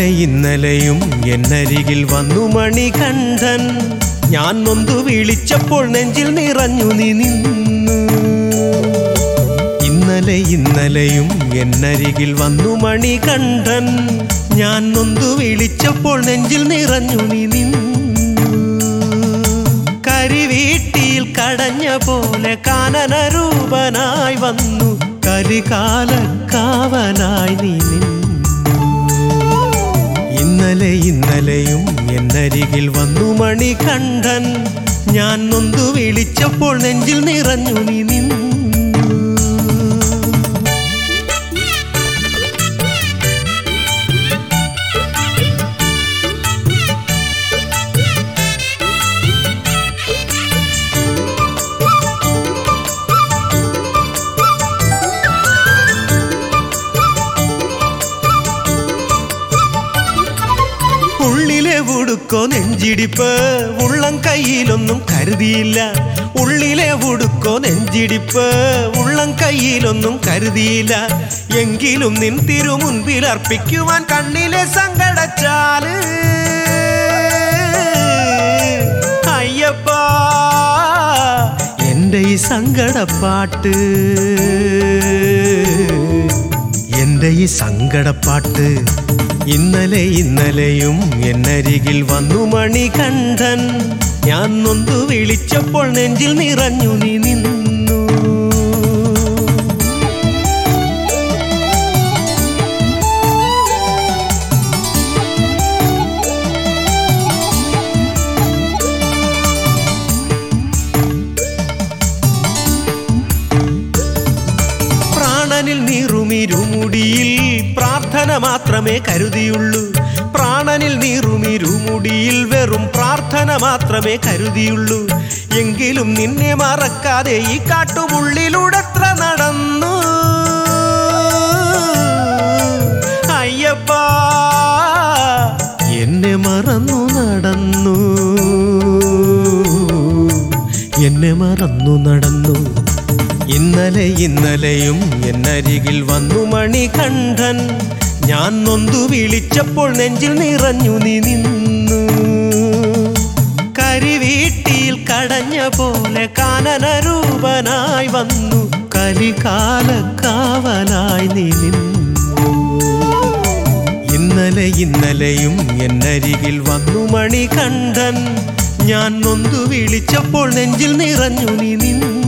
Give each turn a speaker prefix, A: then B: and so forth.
A: ഇന്നലെ ഇന്നലെയും എന്നരികിൽ വന്നു മണികണ്ഠൻ ഞാൻ നൊന്തു വിളിച്ചപ്പോൾ നെഞ്ചിൽ നിറഞ്ഞു നീ നിന്നു ഇന്നലെ ഇന്നലെയും എന്നരികിൽ വന്നു മണികണ്ഠൻ ഞാൻ നൊന്തു വിളിച്ചപ്പോൾ നെഞ്ചിൽ നിറഞ്ഞു നീ നിന്നു കരിവീട്ടിയിൽ കടഞ്ഞ പോലെ കാനനരൂപനായി വന്നു കരികാലക്കാവനായി നീ നിന്നു ഇന്നലെ ഇന്നലെയും എന്നരികിൽ വന്നു മണികണ്ഠൻ ഞാൻ നൊന്തു വിളിച്ചപ്പോൾ നെഞ്ചിൽ നിറഞ്ഞു നീ നിന്നു ഉള്ളിലെ ഉടുക്കോ നെഞ്ചിടിപ്പ് ഉള്ളം കയ്യിലൊന്നും കരുതിയില്ല ഉള്ളിലെ ഉടുക്കോ നെഞ്ചിടിപ്പ് ഉള്ളം കയ്യിലൊന്നും കരുതിയില്ല എങ്കിലും നിൻ തിരുമുൻപിൽ അർപ്പിക്കുവാൻ കണ്ണിലെ സങ്കടച്ചാല് അയ്യപ്പ എൻ്റെ ഈ സങ്കടപ്പാട്ട് എൻ്റെ ഈ സങ്കടപ്പാട്ട് ഇന്നലെ ഇന്നലെയും എന്നരികിൽ വന്നു മണികണ്ഠൻ ഞാൻ നൊന്തു വിളിച്ചപ്പോൾ നെഞ്ചിൽ നിറഞ്ഞു നീ നിന്നു പ്രാണനിൽ നീറുമിരുമുടിയിൽ പ്രാർത്ഥന മാത്രമേ കരുതിയുള്ളൂ പ്രാണനിൽ നീറുമിരുമുടിയിൽ വെറും പ്രാർത്ഥന മാത്രമേ കരുതിയുള്ളൂ എങ്കിലും നിന്നെ മറക്കാതെ ഈ കാട്ടുമുള്ളിലൂടെത്ര നടന്നു അയ്യപ്പ എന്നെ മറന്നു നടന്നു എന്നെ മറന്നു നടന്നു ഇന്നലെ ഇന്നലെയും എന്നരികിൽ വന്നു മണികണ്ഠൻ ഞാൻ നൊന്തു വിളിച്ചപ്പോൾ നെഞ്ചിൽ നിറഞ്ഞു നീ നിന്നു കരിവീട്ടിയിൽ കടഞ്ഞ പോലെ കാനനരൂപനായി വന്നു കലികാലക്കാവനായി നീ നിന്നു ഇന്നലെ ഇന്നലെയും എന്നരികിൽ വന്നു മണികണ്ഠൻ ഞാൻ നൊന്തു വിളിച്ചപ്പോൾ നെഞ്ചിൽ നിറഞ്ഞു നീ നിന്നു